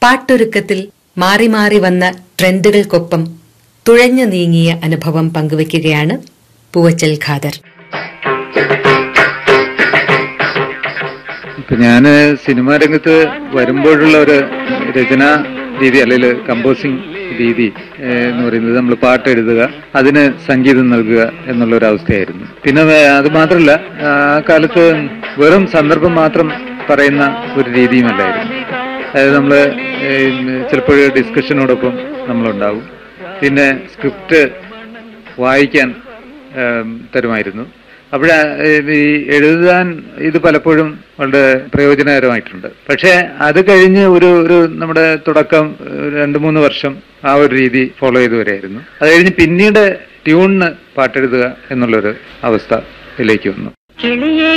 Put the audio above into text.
പാട്ടൊരുക്കത്തിൽ മാറി മാറി വന്ന ട്രെൻഡുകൾക്കൊപ്പം തുഴഞ്ഞു നീങ്ങിയ അനുഭവം പങ്കുവയ്ക്കുകയാണ് പൂവച്ചൽ ഖാദർ ഇപ്പൊ ഞാന് സിനിമാ രംഗത്ത് വരുമ്പോഴുള്ള ഒരു രചനാ രീതി അല്ലെങ്കിൽ കമ്പോസിങ് രീതി ഏഹ്, എന്ന് പറയുന്നത് നമ്മൾ പാട്ട് എഴുതുക അതിന് സംഗീതം നൽകുക എന്നുള്ള ഒരു അവസ്ഥയായിരുന്നു പിന്നെ വേ- അത് മാത്രമല്ല ആ കാലത്ത് വെറും സന്ദർഭം മാത്രം പറയുന്ന ഒരു രീതിയുമല്ലായിരുന്നു അതായത് നമ്മൾ ചിലപ്പോൾ ഡിസ്കഷനോടൊപ്പം നമ്മളുണ്ടാവും പിന്നെ സ്ക്രിപ്റ്റ് വായിക്കാൻ ഏം, തരുമായിരുന്നു അപ്പോൾ ഈ എഴുതാൻ ഇത് പലപ്പോഴും വളരെ പ്രയോജനകരമായിട്ടുണ്ട് പക്ഷേ അത് കഴിഞ്ഞ് ഒരു ഒരു നമ്മുടെ തുടക്കം ഏഹ്, രണ്ട് മൂന്ന് വർഷം ആ ഒരു രീതി ഫോളോ ചെയ്തു വരെയായിരുന്നു അത് കഴിഞ്ഞ് പിന്നീട് ട്യൂണിന് പാട്ടെഴുതുക എന്നുള്ളൊരു അവസ്ഥയിലേക്ക് വന്നു കിളിയെ